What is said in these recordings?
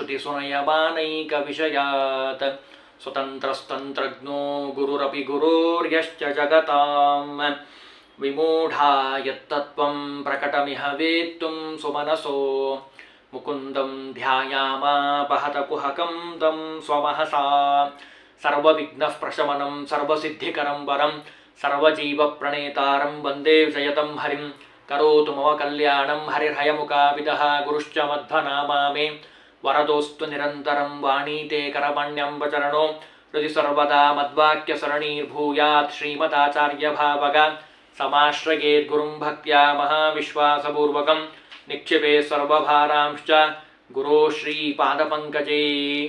श्रुतिसुनयमानैकविषयात् स्वतन्त्रस्तन्त्रज्ञो गुरुरपि गुरोर्यश्च जगताम् विमूढा यत्तत्त्वं प्रकटमिह वेत्तुं सुमनसो मुकुन्दं ध्यायामापहतकुहकं तं स्वमहसा सर्वविघ्नः प्रशमनं सर्वसिद्धिकरं वरं सर्वजीवप्रणेतारं वन्दे जयतं हरिं करोतु मम कल्याणं हरिर्हयमुखाविदः गुरुश्च मध्वनामा मे वरदोऽस्तु निरन्तरं वाणीते करमण्यं वचरणो हृदि सर्वदा मद्वाक्यसरणीर्भूयात् श्रीमदाचार्यभावग समाश्रयेद्गुरुं भक्त्या महाविश्वासपूर्वकं निक्षिपे सर्वभारांश्च गुरो श्रीपादपङ्कजे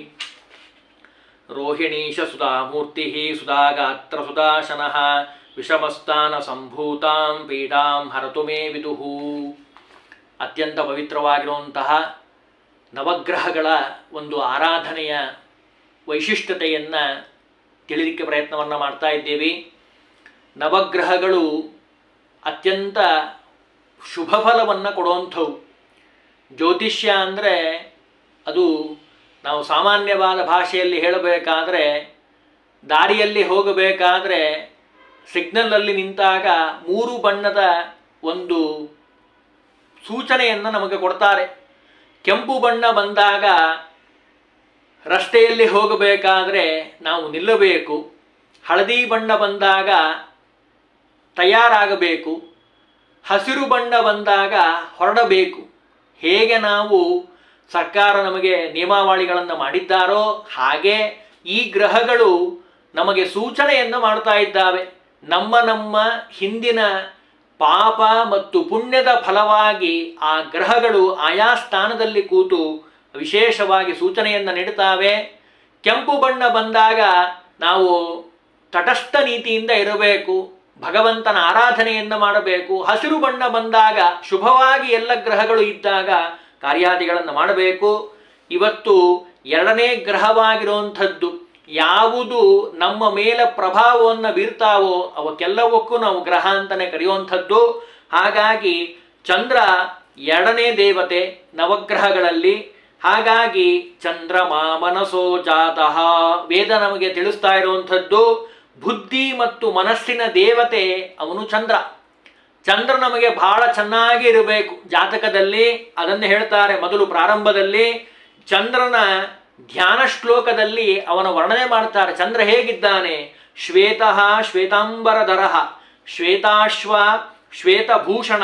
रोहिणीशसुधामूर्तिः सुधागात्रसुदाशनः ವಿಷಮಸ್ಥಾನಸಂಭೂತಾಂ ಪೀಡಾಂ ಹರತು ಮೇ ವಿದುಃ ಅತ್ಯಂತ ಪವಿತ್ರವಾಗಿರುವಂತಹ ನವಗ್ರಹಗಳ ಒಂದು ಆರಾಧನೆಯ ವೈಶಿಷ್ಟ್ಯತೆಯನ್ನು ತಿಳಿಲಿಕ್ಕೆ ಪ್ರಯತ್ನವನ್ನು ಮಾಡ್ತಾ ಇದ್ದೇವೆ ನವಗ್ರಹಗಳು ಅತ್ಯಂತ ಶುಭ ಫಲವನ್ನು ಕೊಡುವಂಥವು ಜ್ಯೋತಿಷ್ಯ ಅಂದರೆ ಅದು ನಾವು ಸಾಮಾನ್ಯವಾದ ಭಾಷೆಯಲ್ಲಿ ಹೇಳಬೇಕಾದ್ರೆ ದಾರಿಯಲ್ಲಿ ಹೋಗಬೇಕಾದ್ರೆ ಸಿಗ್ನಲಲ್ಲಿ ನಿಂತಾಗ ಮೂರು ಬಣ್ಣದ ಒಂದು ಸೂಚನೆಯನ್ನು ನಮಗೆ ಕೊಡ್ತಾರೆ ಕೆಂಪು ಬಣ್ಣ ಬಂದಾಗ ರಸ್ತೆಯಲ್ಲಿ ಹೋಗಬೇಕಾದ್ರೆ ನಾವು ನಿಲ್ಲಬೇಕು ಹಳದಿ ಬಣ್ಣ ಬಂದಾಗ ತಯಾರಾಗಬೇಕು ಹಸಿರು ಬಣ್ಣ ಬಂದಾಗ ಹೊರಡಬೇಕು ಹೇಗೆ ನಾವು ಸರ್ಕಾರ ನಮಗೆ ನಿಯಮಾವಳಿಗಳನ್ನು ಮಾಡಿದ್ದಾರೋ ಹಾಗೆ ಈ ಗ್ರಹಗಳು ನಮಗೆ ಸೂಚನೆಯನ್ನು ಮಾಡ್ತಾ ಇದ್ದಾವೆ ನಮ್ಮ ನಮ್ಮ ಹಿಂದಿನ ಪಾಪ ಮತ್ತು ಪುಣ್ಯದ ಫಲವಾಗಿ ಆ ಗ್ರಹಗಳು ಆಯಾ ಸ್ಥಾನದಲ್ಲಿ ಕೂತು ವಿಶೇಷವಾಗಿ ಸೂಚನೆಯನ್ನು ನೀಡುತ್ತಾವೆ ಕೆಂಪು ಬಣ್ಣ ಬಂದಾಗ ನಾವು ತಟಸ್ಥ ನೀತಿಯಿಂದ ಇರಬೇಕು ಭಗವಂತನ ಆರಾಧನೆಯನ್ನು ಮಾಡಬೇಕು ಹಸಿರು ಬಣ್ಣ ಬಂದಾಗ ಶುಭವಾಗಿ ಎಲ್ಲ ಗ್ರಹಗಳು ಇದ್ದಾಗ ಕಾರ್ಯಾದಿಗಳನ್ನು ಮಾಡಬೇಕು ಇವತ್ತು ಎರಡನೇ ಗ್ರಹವಾಗಿರುವಂಥದ್ದು ಯಾವುದು ನಮ್ಮ ಮೇಲೆ ಪ್ರಭಾವವನ್ನು ಬೀರ್ತಾವೋ ಅವಕ್ಕೆಲ್ಲವಕ್ಕೂ ನಾವು ಗ್ರಹ ಅಂತಲೇ ಕರೆಯುವಂಥದ್ದು ಹಾಗಾಗಿ ಚಂದ್ರ ಎರಡನೇ ದೇವತೆ ನವಗ್ರಹಗಳಲ್ಲಿ ಹಾಗಾಗಿ ಚಂದ್ರಮ ಮನಸೋ ಜಾತಃ ವೇದ ನಮಗೆ ತಿಳಿಸ್ತಾ ಇರುವಂಥದ್ದು ಬುದ್ಧಿ ಮತ್ತು ಮನಸ್ಸಿನ ದೇವತೆ ಅವನು ಚಂದ್ರ ಚಂದ್ರ ನಮಗೆ ಬಹಳ ಚೆನ್ನಾಗಿ ಇರಬೇಕು ಜಾತಕದಲ್ಲಿ ಅದನ್ನು ಹೇಳ್ತಾರೆ ಮೊದಲು ಪ್ರಾರಂಭದಲ್ಲಿ ಚಂದ್ರನ ಧ್ಯಾನ ಶ್ಲೋಕದಲ್ಲಿ ಅವನ ವರ್ಣನೆ ಮಾಡ್ತಾರೆ ಚಂದ್ರ ಹೇಗಿದ್ದಾನೆ ಶ್ವೇತಃ ಶ್ವೇತಾಂಬರಧರ ಶ್ವೇತಾಶ್ವ ಶ್ವೇತಭೂಷಣ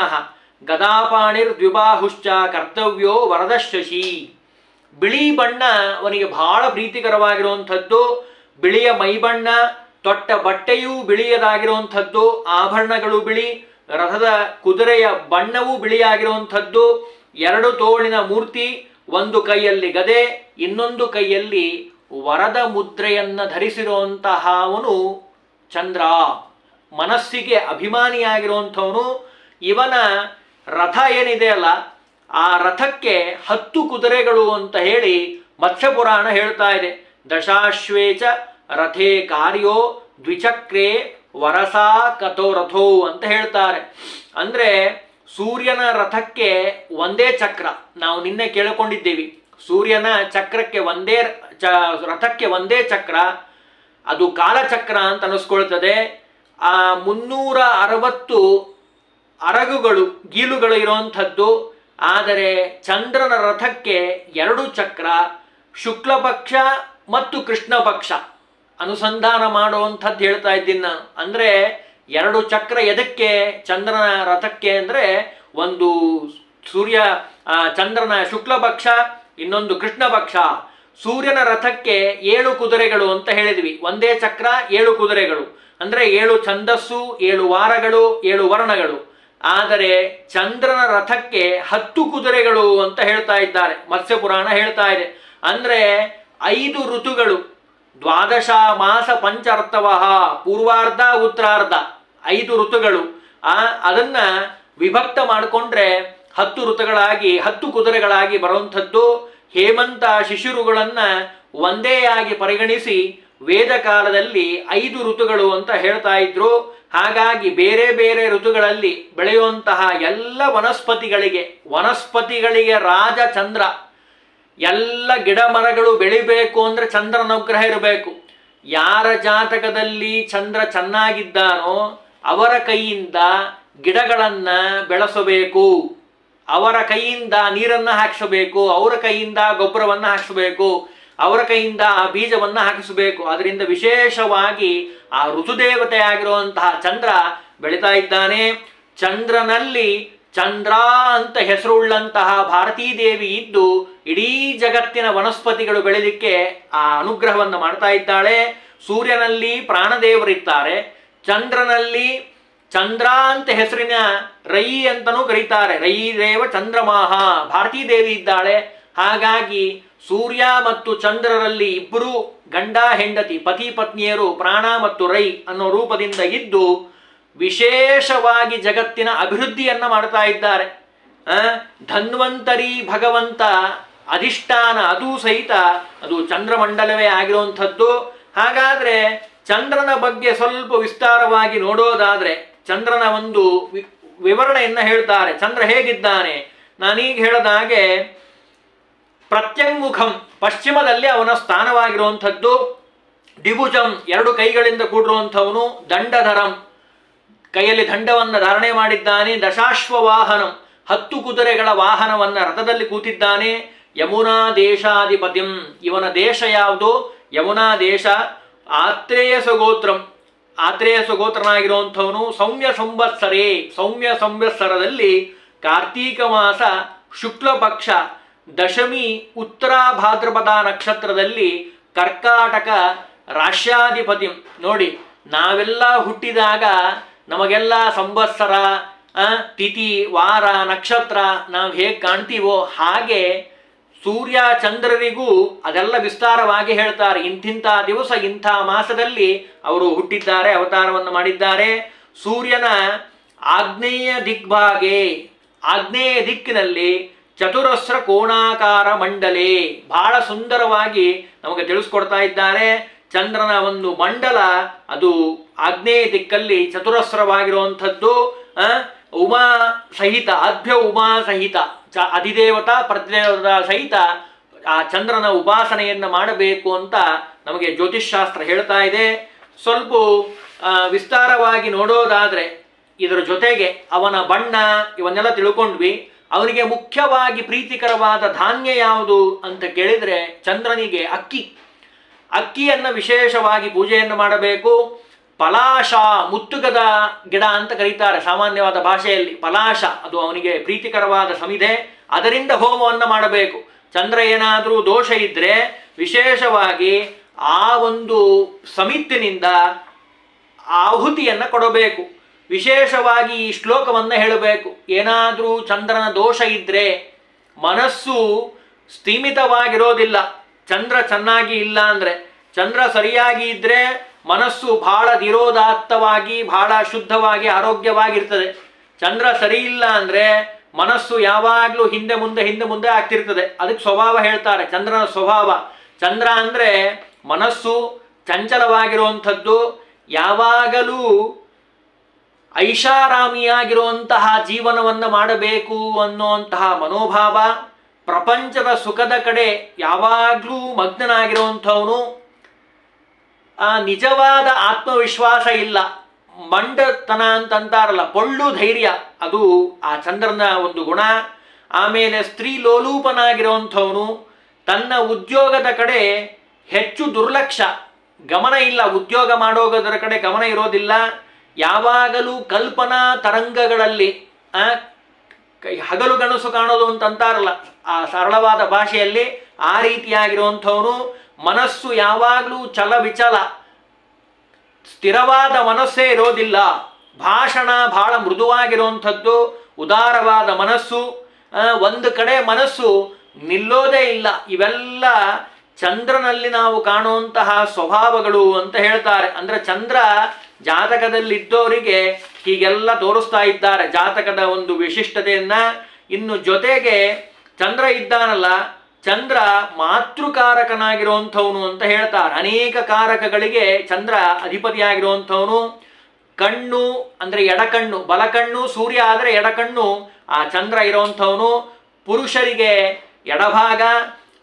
ಗದಾಪಾಣಿರ್ದ್ವಿಬಾಹುಶ್ಚ ಕರ್ತವ್ಯೋ ವರದ ಶಶಿ ಬಿಳಿ ಬಣ್ಣ ಅವನಿಗೆ ಬಹಳ ಪ್ರೀತಿಕರವಾಗಿರುವಂಥದ್ದು ಬಿಳಿಯ ಮೈಬಣ್ಣ ತೊಟ್ಟ ಬಟ್ಟೆಯೂ ಬಿಳಿಯದಾಗಿರುವಂಥದ್ದು ಆಭರಣಗಳು ಬಿಳಿ ರಥದ ಕುದುರೆಯ ಬಣ್ಣವೂ ಬಿಳಿಯಾಗಿರುವಂಥದ್ದು ಎರಡು ತೋಳಿನ ಮೂರ್ತಿ ಒಂದು ಕೈಯಲ್ಲಿ ಗದೆ ಇನ್ನೊಂದು ಕೈಯಲ್ಲಿ ವರದ ಮುದ್ರೆಯನ್ನು ಧರಿಸಿರುವಂತಹ ಅವನು ಚಂದ್ರ ಮನಸ್ಸಿಗೆ ಅಭಿಮಾನಿಯಾಗಿರುವಂಥವನು ಇವನ ರಥ ಏನಿದೆ ಅಲ್ಲ ಆ ರಥಕ್ಕೆ ಹತ್ತು ಕುದುರೆಗಳು ಅಂತ ಹೇಳಿ ಮತ್ಸ್ಯಪುರಾಣ ಹೇಳ್ತಾ ಇದೆ ದಶಾಶ್ವೇಚ ರಥೇ ಕಾರ್ಯೋ ದ್ವಿಚಕ್ರೇ ವರಸಾ ಕಥೋ ರಥೋ ಅಂತ ಹೇಳ್ತಾರೆ ಅಂದ್ರೆ ಸೂರ್ಯನ ರಥಕ್ಕೆ ಒಂದೇ ಚಕ್ರ ನಾವು ನಿನ್ನೆ ಕೇಳಿಕೊಂಡಿದ್ದೀವಿ ಸೂರ್ಯನ ಚಕ್ರಕ್ಕೆ ಒಂದೇ ಚ ರಥಕ್ಕೆ ಒಂದೇ ಚಕ್ರ ಅದು ಕಾಲಚಕ್ರ ಅಂತ ಅನಿಸ್ಕೊಳ್ತದೆ ಆ ಮುನ್ನೂರ ಅರವತ್ತು ಅರಗುಗಳು ಗೀಲುಗಳು ಇರುವಂಥದ್ದು ಆದರೆ ಚಂದ್ರನ ರಥಕ್ಕೆ ಎರಡು ಚಕ್ರ ಶುಕ್ಲ ಪಕ್ಷ ಮತ್ತು ಕೃಷ್ಣ ಪಕ್ಷ ಅನುಸಂಧಾನ ಮಾಡುವಂಥದ್ದು ಹೇಳ್ತಾ ಇದ್ದೀನಿ ನಾನು ಅಂದರೆ ಎರಡು ಚಕ್ರ ಎದಕ್ಕೆ ಚಂದ್ರನ ರಥಕ್ಕೆ ಅಂದರೆ ಒಂದು ಸೂರ್ಯ ಚಂದ್ರನ ಶುಕ್ಲ ಪಕ್ಷ ಇನ್ನೊಂದು ಕೃಷ್ಣ ಪಕ್ಷ ಸೂರ್ಯನ ರಥಕ್ಕೆ ಏಳು ಕುದುರೆಗಳು ಅಂತ ಹೇಳಿದ್ವಿ ಒಂದೇ ಚಕ್ರ ಏಳು ಕುದುರೆಗಳು ಅಂದರೆ ಏಳು ಛಂದಸ್ಸು ಏಳು ವಾರಗಳು ಏಳು ವರ್ಣಗಳು ಆದರೆ ಚಂದ್ರನ ರಥಕ್ಕೆ ಹತ್ತು ಕುದುರೆಗಳು ಅಂತ ಹೇಳ್ತಾ ಇದ್ದಾರೆ ಮತ್ಸ್ಯಪುರಾಣ ಹೇಳ್ತಾ ಇದೆ ಅಂದರೆ ಐದು ಋತುಗಳು ದ್ವಾದಶ ಮಾಸ ಪಂಚರ್ಥವಹ ಪೂರ್ವಾರ್ಧ ಉತ್ತರಾರ್ಧ ಐದು ಋತುಗಳು ಆ ಅದನ್ನ ವಿಭಕ್ತ ಮಾಡಿಕೊಂಡ್ರೆ ಹತ್ತು ಋತುಗಳಾಗಿ ಹತ್ತು ಕುದುರೆಗಳಾಗಿ ಬರುವಂಥದ್ದು ಹೇಮಂತ ಶಿಶಿರುಗಳನ್ನ ಒಂದೇಯಾಗಿ ಪರಿಗಣಿಸಿ ವೇದ ಕಾಲದಲ್ಲಿ ಐದು ಋತುಗಳು ಅಂತ ಹೇಳ್ತಾ ಇದ್ರು ಹಾಗಾಗಿ ಬೇರೆ ಬೇರೆ ಋತುಗಳಲ್ಲಿ ಬೆಳೆಯುವಂತಹ ಎಲ್ಲ ವನಸ್ಪತಿಗಳಿಗೆ ವನಸ್ಪತಿಗಳಿಗೆ ರಾಜ ಚಂದ್ರ ಎಲ್ಲ ಗಿಡ ಮರಗಳು ಬೆಳಿಬೇಕು ಅಂದ್ರೆ ಚಂದ್ರನ ಅನುಗ್ರಹ ಇರಬೇಕು ಯಾರ ಜಾತಕದಲ್ಲಿ ಚಂದ್ರ ಚೆನ್ನಾಗಿದ್ದಾನೋ ಅವರ ಕೈಯಿಂದ ಗಿಡಗಳನ್ನ ಬೆಳೆಸಬೇಕು ಅವರ ಕೈಯಿಂದ ನೀರನ್ನ ಹಾಕಿಸಬೇಕು ಅವರ ಕೈಯಿಂದ ಗೊಬ್ಬರವನ್ನ ಹಾಕಿಸಬೇಕು ಅವರ ಕೈಯಿಂದ ಆ ಬೀಜವನ್ನ ಹಾಕಿಸಬೇಕು ಅದರಿಂದ ವಿಶೇಷವಾಗಿ ಆ ಋತುದೇವತೆ ಆಗಿರುವಂತಹ ಚಂದ್ರ ಬೆಳೀತಾ ಇದ್ದಾನೆ ಚಂದ್ರನಲ್ಲಿ ಚಂದ್ರ ಅಂತ ಹೆಸರುಳ್ಳಂತಹ ಭಾರತೀ ದೇವಿ ಇದ್ದು ಇಡೀ ಜಗತ್ತಿನ ವನಸ್ಪತಿಗಳು ಬೆಳೆದಿಕ್ಕೆ ಆ ಅನುಗ್ರಹವನ್ನು ಮಾಡ್ತಾ ಇದ್ದಾಳೆ ಸೂರ್ಯನಲ್ಲಿ ಪ್ರಾಣದೇವರಿದ್ದಾರೆ ಚಂದ್ರನಲ್ಲಿ ಚಂದ್ರ ಅಂತ ಹೆಸರಿನ ರೈ ಅಂತನೂ ಕರೀತಾರೆ ರೈ ದೇವ ಚಂದ್ರಮಾಹ ಭಾರತೀ ದೇವಿ ಇದ್ದಾಳೆ ಹಾಗಾಗಿ ಸೂರ್ಯ ಮತ್ತು ಚಂದ್ರರಲ್ಲಿ ಇಬ್ಬರು ಗಂಡ ಹೆಂಡತಿ ಪತಿ ಪತ್ನಿಯರು ಪ್ರಾಣ ಮತ್ತು ರೈ ಅನ್ನೋ ರೂಪದಿಂದ ಇದ್ದು ವಿಶೇಷವಾಗಿ ಜಗತ್ತಿನ ಅಭಿವೃದ್ಧಿಯನ್ನ ಮಾಡ್ತಾ ಇದ್ದಾರೆ ಆ, ಧನ್ವಂತರಿ ಭಗವಂತ ಅಧಿಷ್ಠಾನ ಅದು ಸಹಿತ ಅದು ಚಂದ್ರಮಂಡಲವೇ ಆಗಿರುವಂಥದ್ದು ಹಾಗಾದ್ರೆ ಚಂದ್ರನ ಬಗ್ಗೆ ಸ್ವಲ್ಪ ವಿಸ್ತಾರವಾಗಿ ನೋಡೋದಾದ್ರೆ ಚಂದ್ರನ ಒಂದು ವಿ- ವಿವರಣೆಯನ್ನ ಹೇಳ್ತಾರೆ ಚಂದ್ರ ಹೇಗಿದ್ದಾನೆ ನಾನೀಗ ಹೇಳಿದ ಹಾಗೆ ಪ್ರತ್ಯಂಗುಖಂ ಪಶ್ಚಿಮದಲ್ಲಿ ಅವನ ಸ್ಥಾನವಾಗಿರುವಂಥದ್ದು ಡಿಭುಜಂ ಎರಡು ಕೈಗಳಿಂದ ಕೂಡಿರುವಂಥವನು ದಂಡಧರಂ ಕೈಯಲ್ಲಿ ದಂಡವನ್ನು ಧಾರಣೆ ಮಾಡಿದ್ದಾನೆ ದಶಾಶ್ವ ವಾಹನಂ ಹತ್ತು ಕುದುರೆಗಳ ವಾಹನವನ್ನ ರಥದಲ್ಲಿ ಕೂತಿದ್ದಾನೆ ಯಮುನಾ ದೇಶಾಧಿಪತಿಂ ಇವನ ದೇಶ ಯಾವುದು ಯಮುನಾ ದೇಶ ಆತ್ರೇಯಸ ಗೋತ್ರಂ ಆತ್ರೇಯಸ ಗೋತ್ರನಾಗಿರುವಂಥವನು ಸೌಮ್ಯ ಸಂವತ್ಸರೇ ಸೌಮ್ಯ ಸಂವತ್ಸರದಲ್ಲಿ ಕಾರ್ತೀಕ ಮಾಸ ಶುಕ್ಲ ಪಕ್ಷ ದಶಮಿ ಉತ್ತರ ಭಾದ್ರಪದ ನಕ್ಷತ್ರದಲ್ಲಿ ಕರ್ಕಾಟಕ ರಾಶ್ಯಾಧಿಪತಿ ನೋಡಿ ನಾವೆಲ್ಲ ಹುಟ್ಟಿದಾಗ ನಮಗೆಲ್ಲ ಸಂವತ್ಸರ ಆ, ತಿಥಿ ವಾರ ನಕ್ಷತ್ರ ನಾವು ಹೇಗೆ ಕಾಣ್ತೀವೋ ಹಾಗೆ ಸೂರ್ಯ ಚಂದ್ರರಿಗೂ ಅದೆಲ್ಲ ವಿಸ್ತಾರವಾಗಿ ಹೇಳ್ತಾರೆ ಇಂತಿಂಥ ದಿವಸ ಇಂಥ ಮಾಸದಲ್ಲಿ ಅವರು ಹುಟ್ಟಿದ್ದಾರೆ ಅವತಾರವನ್ನು ಮಾಡಿದ್ದಾರೆ ಸೂರ್ಯನ ಆಗ್ನೇಯ ದಿಗ್ಭಾಗೆ ಆಗ್ನೇಯ ದಿಕ್ಕಿನಲ್ಲಿ ಚತುರಸ್ರ ಕೋಣಾಕಾರ ಮಂಡಲೆ ಬಹಳ ಸುಂದರವಾಗಿ ನಮಗೆ ತಿಳಿಸ್ಕೊಡ್ತಾ ಇದ್ದಾರೆ ಚಂದ್ರನ ಒಂದು ಮಂಡಲ ಅದು ಆಗ್ನೇಯ ದಿಕ್ಕಲ್ಲಿ ಚತುರಸ್ರವಾಗಿರುವಂಥದ್ದು ಆ, ಉಮಾ ಸಹಿತ ಅಭ್ಯ ಉಮಾ ಸಹಿತ ಚ ಅಧಿದೇವತಾ ಪ್ರತಿದೇವತಾ ಸಹಿತ ಆ ಚಂದ್ರನ ಉಪಾಸನೆಯನ್ನು ಮಾಡಬೇಕು ಅಂತ ನಮಗೆ ಜ್ಯೋತಿಷ್ಶಾಸ್ತ್ರ ಹೇಳ್ತಾ ಇದೆ ಸ್ವಲ್ಪ ಆ, ವಿಸ್ತಾರವಾಗಿ ನೋಡೋದಾದ್ರೆ ಇದರ ಜೊತೆಗೆ ಅವನ ಬಣ್ಣ ಇವನ್ನೆಲ್ಲ ತಿಳ್ಕೊಂಡ್ವಿ ಅವನಿಗೆ ಮುಖ್ಯವಾಗಿ ಪ್ರೀತಿಕರವಾದ ಧಾನ್ಯ ಯಾವುದು ಅಂತ ಕೇಳಿದ್ರೆ ಚಂದ್ರನಿಗೆ ಅಕ್ಕಿ ಅಕ್ಕಿಯನ್ನು ವಿಶೇಷವಾಗಿ ಪೂಜೆಯನ್ನು ಮಾಡಬೇಕು ಪಲಾಶ ಮುತ್ತುಗದ ಗಿಡ ಅಂತ ಕರೀತಾರೆ ಸಾಮಾನ್ಯವಾದ ಭಾಷೆಯಲ್ಲಿ ಪಲಾಶ ಅದು ಅವನಿಗೆ ಪ್ರೀತಿಕರವಾದ ಸಮಿದೆ ಅದರಿಂದ ಹೋಮವನ್ನು ಮಾಡಬೇಕು ಚಂದ್ರ ಏನಾದರೂ ದೋಷ ಇದ್ರೆ ವಿಶೇಷವಾಗಿ ಆ ಒಂದು ಸಮಿತ್ತಿನಿಂದ ಆಹುತಿಯನ್ನ ಕೊಡಬೇಕು ವಿಶೇಷವಾಗಿ ಈ ಶ್ಲೋಕವನ್ನ ಹೇಳಬೇಕು ಏನಾದರೂ ಚಂದ್ರನ ದೋಷ ಇದ್ರೆ ಮನಸ್ಸು ಸ್ಥೀಮಿತವಾಗಿರೋದಿಲ್ಲ ಚಂದ್ರ ಚೆನ್ನಾಗಿ ಇಲ್ಲ ಅಂದ್ರೆ ಚಂದ್ರ ಸರಿಯಾಗಿ ಇದ್ರೆ ಮನಸ್ಸು ಬಹಳ ನಿರೋಧಾತ್ತವಾಗಿ ಬಹಳ ಶುದ್ಧವಾಗಿ ಆರೋಗ್ಯವಾಗಿರ್ತದೆ ಚಂದ್ರ ಸರಿ ಇಲ್ಲ ಅಂದ್ರೆ ಮನಸ್ಸು ಯಾವಾಗಲೂ ಹಿಂದೆ ಮುಂದೆ ಹಿಂದೆ ಮುಂದೆ ಆಗ್ತಿರ್ತದೆ ಅದಕ್ಕೆ ಸ್ವಭಾವ ಹೇಳ್ತಾರೆ ಚಂದ್ರನ ಸ್ವಭಾವ ಚಂದ್ರ ಅಂದ್ರೆ ಮನಸ್ಸು ಚಂಚಲವಾಗಿರುವಂಥದ್ದು ಯಾವಾಗಲೂ ಐಷಾರಾಮಿಯಾಗಿರುವಂತಹ ಜೀವನವನ್ನು ಮಾಡಬೇಕು ಅನ್ನುವಂತಹ ಮನೋಭಾವ ಪ್ರಪಂಚದ ಸುಖದ ಕಡೆ ಯಾವಾಗಲೂ ಮಗ್ನನಾಗಿರುವಂಥವನು ಆ ನಿಜವಾದ ಆತ್ಮವಿಶ್ವಾಸ ಇಲ್ಲ ಮಂಡತನ ಅಂತಂತಾರಲ್ಲ ಪೊಳ್ಳು ಧೈರ್ಯ ಅದು ಆ ಚಂದ್ರನ ಒಂದು ಗುಣ ಆಮೇಲೆ ಸ್ತ್ರೀ ಲೋಲೂಪನಾಗಿರುವಂಥವನು ತನ್ನ ಉದ್ಯೋಗದ ಕಡೆ ಹೆಚ್ಚು ದುರ್ಲಕ್ಷ್ಯ ಗಮನ ಇಲ್ಲ ಉದ್ಯೋಗ ಮಾಡೋದರ ಕಡೆ ಗಮನ ಇರೋದಿಲ್ಲ ಯಾವಾಗಲೂ ಕಲ್ಪನಾ ತರಂಗಗಳಲ್ಲಿ ಆ, ಕೈ- ಹಗಲು ಗಣಸು ಕಾಣೋದು ಅಂತ ಅಂತಾರಲ್ಲ ಆ ಸರಳವಾದ ಭಾಷೆಯಲ್ಲಿ ಆ ರೀತಿಯಾಗಿರುವಂಥವನು ಮನಸ್ಸು ಯಾವಾಗಲೂ ಚಲ ವಿಚಲ ಸ್ಥಿರವಾದ ಮನಸ್ಸೇ ಇರೋದಿಲ್ಲ ಭಾಷಣ ಬಹಳ ಮೃದುವಾಗಿರುವಂಥದ್ದು ಉದಾರವಾದ ಮನಸ್ಸು ಆ, ಒಂದು ಕಡೆ ಮನಸ್ಸು ನಿಲ್ಲೋದೇ ಇಲ್ಲ ಇವೆಲ್ಲ ಚಂದ್ರನಲ್ಲಿ ನಾವು ಕಾಣುವಂತಹ ಸ್ವಭಾವಗಳು ಅಂತ ಹೇಳ್ತಾರೆ ಅಂದ್ರೆ ಚಂದ್ರ ಜಾತಕದಲ್ಲಿದ್ದವರಿಗೆ ಹೀಗೆಲ್ಲ ತೋರಿಸ್ತಾ ಇದ್ದಾರೆ ಜಾತಕದ ಒಂದು ವಿಶಿಷ್ಟತೆಯನ್ನ ಇನ್ನು ಜೊತೆಗೆ ಚಂದ್ರ ಇದ್ದಾನಲ್ಲ ಚಂದ್ರ ಮಾತೃಕಾರಕನಾಗಿರುವಂಥವನು ಅಂತ ಹೇಳ್ತಾರೆ ಅನೇಕ ಕಾರಕಗಳಿಗೆ ಚಂದ್ರ ಅಧಿಪತಿಯಾಗಿರುವಂಥವನು ಕಣ್ಣು ಅಂದ್ರೆ ಎಡಕಣ್ಣು ಬಲಕಣ್ಣು ಸೂರ್ಯ ಆದರೆ ಎಡಕಣ್ಣು ಆ ಚಂದ್ರ ಇರುವಂಥವನು ಪುರುಷರಿಗೆ ಎಡಭಾಗ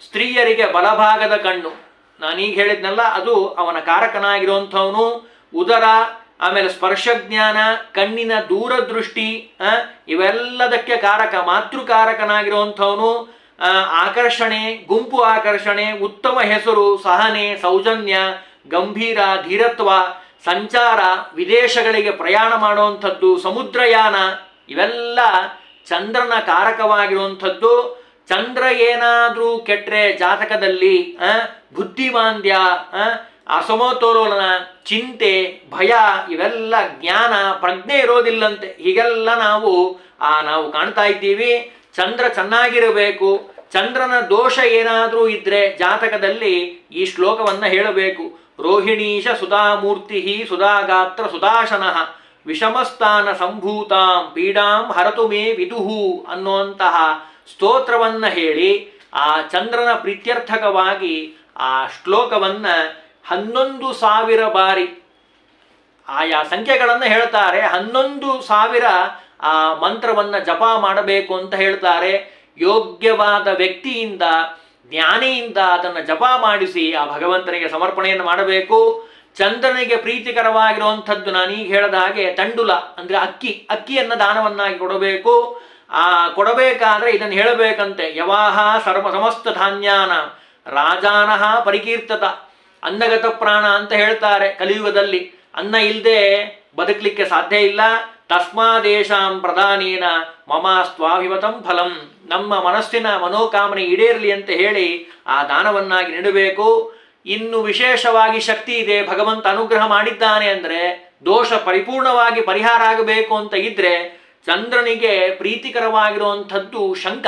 ಸ್ತ್ರೀಯರಿಗೆ ಬಲಭಾಗದ ಕಣ್ಣು ನಾನೀಗ ಹೇಳಿದ್ನಲ್ಲ ಅದು ಅವನ ಕಾರಕನಾಗಿರುವಂಥವನು ಉದರ ಆಮೇಲೆ ಸ್ಪರ್ಶಜ್ಞಾನ ಕಣ್ಣಿನ ದೂರದೃಷ್ಟಿ ಆ, ಇವೆಲ್ಲದಕ್ಕೆ ಕಾರಕ ಮಾತೃಕಾರಕನಾಗಿರುವಂಥವನು ಆ, ಆಕರ್ಷಣೆ ಗುಂಪು ಆಕರ್ಷಣೆ ಉತ್ತಮ ಹೆಸರು ಸಹನೆ ಸೌಜನ್ಯ ಗಂಭೀರ ಧೀರತ್ವ ಸಂಚಾರ ವಿದೇಶಗಳಿಗೆ ಪ್ರಯಾಣ ಮಾಡುವಂಥದ್ದು ಸಮುದ್ರಯಾನ ಇವೆಲ್ಲ ಚಂದ್ರನ ಕಾರಕವಾಗಿರುವಂಥದ್ದು ಚಂದ್ರ ಏನಾದ್ರೂ ಕೆಟ್ರೆ ಜಾತಕದಲ್ಲಿ ಆ, ಬುದ್ಧಿಮಾಂದ್ಯ ಆ, ಅಸಮತೋಲನ ಚಿಂತೆ ಭಯ ಇವೆಲ್ಲ ಜ್ಞಾನ ಪ್ರಜ್ಞೆ ಇರೋದಿಲ್ಲಂತೆ ಹೀಗೆಲ್ಲ ನಾವು ಆ ನಾವು ಕಾಣ್ತಾ ಇದ್ದೀವಿ ಚಂದ್ರ ಚೆನ್ನಾಗಿರಬೇಕು ಚಂದ್ರನ ದೋಷ ಏನಾದರೂ ಇದ್ರೆ ಜಾತಕದಲ್ಲಿ ಈ ಶ್ಲೋಕವನ್ನ ಹೇಳಬೇಕು ರೋಹಿಣೀಶ ಸುಧಾಮೂರ್ತಿ ಸುಧಾಗಾತ್ರ ಸುಧಾಶನಃ ವಿಷಮಸ್ಥಾನ ಸಂಭೂತಾಂ ಪೀಡಾಂ ಹರತು ಮೇ ವಿದುಹು ಅನ್ನುವಂತಹ ಸ್ತೋತ್ರವನ್ನ ಹೇಳಿ ಆ ಚಂದ್ರನ ಪ್ರೀತ್ಯರ್ಥಕವಾಗಿ ಆ ಶ್ಲೋಕವನ್ನ ಹನ್ನೊಂದು ಸಾವಿರ ಬಾರಿ ಆಯಾ ಸಂಖ್ಯೆಗಳನ್ನು ಹೇಳ್ತಾರೆ ಹನ್ನೊಂದು ಸಾವಿರ ಆ ಮಂತ್ರವನ್ನ ಜಪ ಮಾಡಬೇಕು ಅಂತ ಹೇಳ್ತಾರೆ ಯೋಗ್ಯವಾದ ವ್ಯಕ್ತಿಯಿಂದ ಜ್ಞಾನಿಯಿಂದ ಅದನ್ನು ಜಪ ಮಾಡಿಸಿ ಆ ಭಗವಂತನಿಗೆ ಸಮರ್ಪಣೆಯನ್ನು ಮಾಡಬೇಕು ಚಂದ್ರನಿಗೆ ಪ್ರೀತಿಕರವಾಗಿರುವಂಥದ್ದು ನಾನೀಗ ಹೇಳಿದ ಹಾಗೆ ತಂಡುಲ ಅಂದ್ರೆ ಅಕ್ಕಿ ಅಕ್ಕಿಯನ್ನ ದಾನವನ್ನಾಗಿ ಕೊಡಬೇಕು ಆ ಕೊಡಬೇಕಾದ್ರೆ ಇದನ್ನು ಹೇಳಬೇಕಂತೆ ಯವಾಹ ಸರ್ವ ಸಮಸ್ತ ಧಾನ್ಯಾನ ರಾಜಾನಹ ಪರಿಕೀರ್ತತ ಅನ್ನಗತ ಪ್ರಾಣ ಅಂತ ಹೇಳ್ತಾರೆ ಕಲಿಯುಗದಲ್ಲಿ ಅನ್ನ ಇಲ್ಲದೆ ಬದುಕಲಿಕ್ಕೆ ಸಾಧ್ಯ ಇಲ್ಲ ತಸ್ಮಾದೇಶಾಂ ಪ್ರಧಾನೇನ ಮಮ ಸ್ವಾಭಿಮತಂ ಫಲಂ ನಮ್ಮ ಮನಸ್ಸಿನ ಮನೋಕಾಮನೆ ಈಡೇರಲಿ ಅಂತ ಹೇಳಿ ಆ ದಾನವನ್ನಾಗಿ ನೀಡಬೇಕು ಇನ್ನು ವಿಶೇಷವಾಗಿ ಶಕ್ತಿ ಇದೆ ಭಗವಂತ ಅನುಗ್ರಹ ಮಾಡಿದ್ದಾನೆ ಅಂದ್ರೆ ದೋಷ ಪರಿಪೂರ್ಣವಾಗಿ ಪರಿಹಾರ ಆಗಬೇಕು ಅಂತ ಇದ್ರೆ ಚಂದ್ರನಿಗೆ ಪ್ರೀತಿಕರವಾಗಿರುವಂಥದ್ದು ಶಂಖ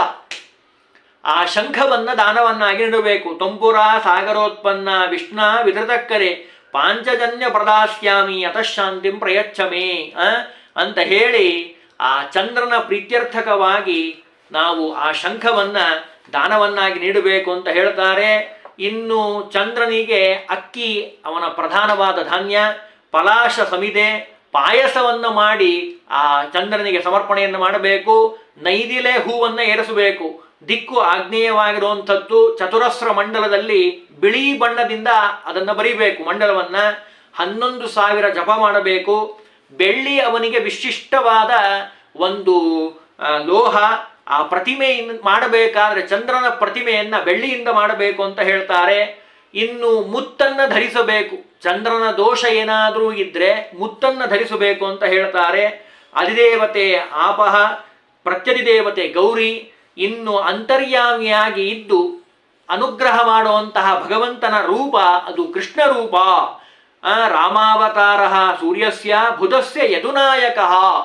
ಆ ಶಂಖವನ್ನ ದಾನವನ್ನಾಗಿ ನೀಡಬೇಕು ತಂಪುರ ಸಾಗರೋತ್ಪನ್ನ ವಿಷ್ಣ ವಿಧೃತಕ್ಕರೆ ಪಾಂಚಜನ್ಯ ಪ್ರದಾಸ್ಯಾಮಿ ಅತಃಶಾಂತಿಂ ಪ್ರಯಚ್ಛಮೇ ಆ? ಅಂತ ಹೇಳಿ ಆ ಚಂದ್ರನ ಪ್ರೀತ್ಯರ್ಥಕವಾಗಿ ನಾವು ಆ ಶಂಖವನ್ನ ದಾನವನ್ನಾಗಿ ನೀಡಬೇಕು ಅಂತ ಹೇಳ್ತಾರೆ ಇನ್ನು ಚಂದ್ರನಿಗೆ ಅಕ್ಕಿ ಅವನ ಪ್ರಧಾನವಾದ ಧಾನ್ಯ ಪಲಾಶ ಸಮಿದೆ ಪಾಯಸವನ್ನ ಮಾಡಿ ಆ ಚಂದ್ರನಿಗೆ ಸಮರ್ಪಣೆಯನ್ನು ಮಾಡಬೇಕು ನೈದಿಲೆ ಹೂವನ್ನ ಏರಿಸಬೇಕು ದಿಕ್ಕು ಆಗ್ನೇಯವಾಗಿರುವಂಥದ್ದು ಚತುರಸ್ರ ಮಂಡಲದಲ್ಲಿ ಬಿಳಿ ಬಣ್ಣದಿಂದ ಅದನ್ನು ಬರಿಬೇಕು ಮಂಡಲವನ್ನ ಹನ್ನೊಂದು ಸಾವಿರ ಜಪ ಮಾಡಬೇಕು ಬೆಳ್ಳಿ ಅವನಿಗೆ ವಿಶಿಷ್ಟವಾದ ಒಂದು ಆ, ಲೋಹ ಆ ಪ್ರತಿಮೆಯನ್ನು ಮಾಡಬೇಕಾದ್ರೆ ಚಂದ್ರನ ಪ್ರತಿಮೆಯನ್ನ ಬೆಳ್ಳಿಯಿಂದ ಮಾಡಬೇಕು ಅಂತ ಹೇಳ್ತಾರೆ ಇನ್ನು ಮುತ್ತನ್ನ ಧರಿಸಬೇಕು ಚಂದ್ರನ ದೋಷ ಏನಾದರೂ ಇದ್ರೆ ಮುತ್ತನ್ನ ಧರಿಸಬೇಕು ಅಂತ ಹೇಳ್ತಾರೆ ಅಧಿದೇವತೆ ಆಪಹ ಪ್ರತ್ಯಧಿದೇವತೆ ಗೌರಿ ಇನ್ನು ಅಂತರ್ಯಾಮಿಯಾಗಿ ಇದ್ದು ಅನುಗ್ರಹ ಮಾಡುವಂತಹ ಭಗವಂತನ ರೂಪ ಅದು ಕೃಷ್ಣ ರೂಪ ಆ, ರಾಮಾವತಾರ ಸೂರ್ಯಸ್ಯ ಬುಧಸ್ಯ ಯದುನಾಯಕ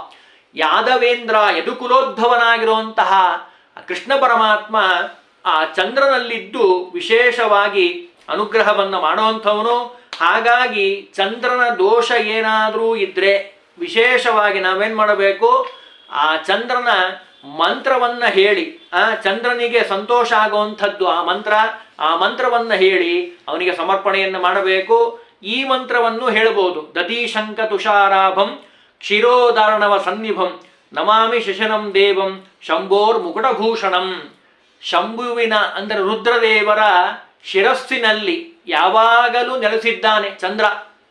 ಯಾದವೇಂದ್ರ ಯದುಕುಲೋದ್ಭವನಾಗಿರುವಂತಹ ಕೃಷ್ಣ ಪರಮಾತ್ಮ ಆ ಚಂದ್ರನಲ್ಲಿದ್ದು ವಿಶೇಷವಾಗಿ ಅನುಗ್ರಹವನ್ನು ಮಾಡುವಂಥವನು ಹಾಗಾಗಿ ಚಂದ್ರನ ದೋಷ ಏನಾದರೂ ಇದ್ರೆ ವಿಶೇಷವಾಗಿ ನಾವೇನ್ ಮಾಡಬೇಕು ಆ ಚಂದ್ರನ ಮಂತ್ರವನ್ನ ಹೇಳಿ ಆ ಚಂದ್ರನಿಗೆ ಸಂತೋಷ ಆಗುವಂಥದ್ದು ಆ ಮಂತ್ರ ಆ ಮಂತ್ರವನ್ನ ಹೇಳಿ ಅವನಿಗೆ ಸಮರ್ಪಣೆಯನ್ನು ಮಾಡಬೇಕು ಈ ಮಂತ್ರವನ್ನು ಹೇಳಬಹುದು ದದೀಶಂಕ ತುಷಾರಾಭಂ ಕ್ಷಿರೋದಾರಣವ ಸನ್ನಿಭಂ ನಮಾಮಿ ಶಶನಂ ದೇವಂ ಶಂಭೋರ್ ಮುಕುಟಭೂಷಣಂ ಶಂಭುವಿನ ಅಂದರೆ ರುದ್ರದೇವರ ಶಿರಸ್ಸಿನಲ್ಲಿ ಯಾವಾಗಲೂ ನೆಲೆಸಿದ್ದಾನೆ ಚಂದ್ರ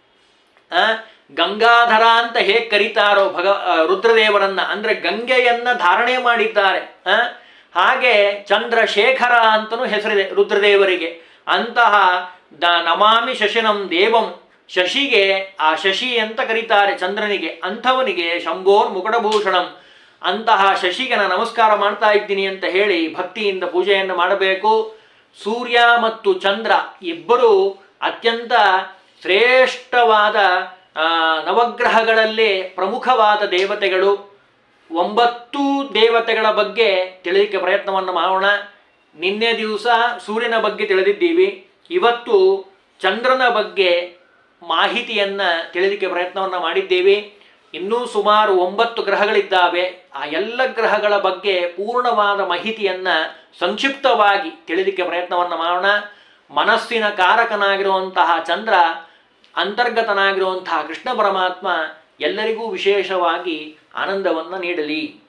ಆ, ಗಂಗಾಧರ ಅಂತ ಹೇಗೆ ಕರೀತಾರೋ ಭಗ ಆ, ರುದ್ರದೇವರನ್ನ ಅಂದ್ರೆ ಗಂಗೆಯನ್ನ ಧಾರಣೆ ಮಾಡಿದ್ದಾರೆ ಆ, ಹಾಗೆ ಚಂದ್ರಶೇಖರ ಅಂತನೂ ಹೆಸರಿದೆ ರುದ್ರದೇವರಿಗೆ ಅಂತಹ ದ ನಮಾಮಿ ಶಶಿನಂ ದೇವಂ ಶಶಿಗೆ ಆ ಶಶಿ ಅಂತ ಕರೀತಾರೆ ಚಂದ್ರನಿಗೆ ಅಂಥವನಿಗೆ ಶಂಭೋರ್ ಮುಕಟಭೂಷಣಂ ಅಂತಹ ಶಶಿಗೆ ನಾನು ನಮಸ್ಕಾರ ಮಾಡ್ತಾ ಇದ್ದೀನಿ ಅಂತ ಹೇಳಿ ಭಕ್ತಿಯಿಂದ ಪೂಜೆಯನ್ನು ಮಾಡಬೇಕು ಸೂರ್ಯ ಮತ್ತು ಚಂದ್ರ ಇಬ್ಬರು ಅತ್ಯಂತ ಶ್ರೇಷ್ಠವಾದ ಆ, ನವಗ್ರಹಗಳಲ್ಲೇ ಪ್ರಮುಖವಾದ ದೇವತೆಗಳು ಒಂಬತ್ತು ದೇವತೆಗಳ ಬಗ್ಗೆ ತಿಳಿಲಿಕ್ಕೆ ಪ್ರಯತ್ನವನ್ನು ಮಾಡೋಣ ನಿನ್ನೆ ದಿವಸ ಸೂರ್ಯನ ಬಗ್ಗೆ ತಿಳಿದಿದ್ದೀವಿ ಇವತ್ತು ಚಂದ್ರನ ಬಗ್ಗೆ ಮಾಹಿತಿಯನ್ನ ತಿಳಿಲಿಕ್ಕೆ ಪ್ರಯತ್ನವನ್ನು ಮಾಡಿದ್ದೇವೆ ಇನ್ನೂ ಸುಮಾರು ಒಂಬತ್ತು ಗ್ರಹಗಳಿದ್ದಾವೆ ಆ ಎಲ್ಲ ಗ್ರಹಗಳ ಬಗ್ಗೆ ಪೂರ್ಣವಾದ ಮಾಹಿತಿಯನ್ನ ಸಂಕ್ಷಿಪ್ತವಾಗಿ ತಿಳಿಲಿಕ್ಕೆ ಪ್ರಯತ್ನವನ್ನು ಮಾಡೋಣ ಮನಸ್ಸಿನ ಕಾರಕನಾಗಿರುವಂತಹ ಚಂದ್ರ ಅಂತರ್ಗತನಾಗಿರುವಂತಹ ಕೃಷ್ಣ ಪರಮಾತ್ಮ ಎಲ್ಲರಿಗೂ ವಿಶೇಷವಾಗಿ ಆನಂದವನ್ನು ನೀಡಲಿ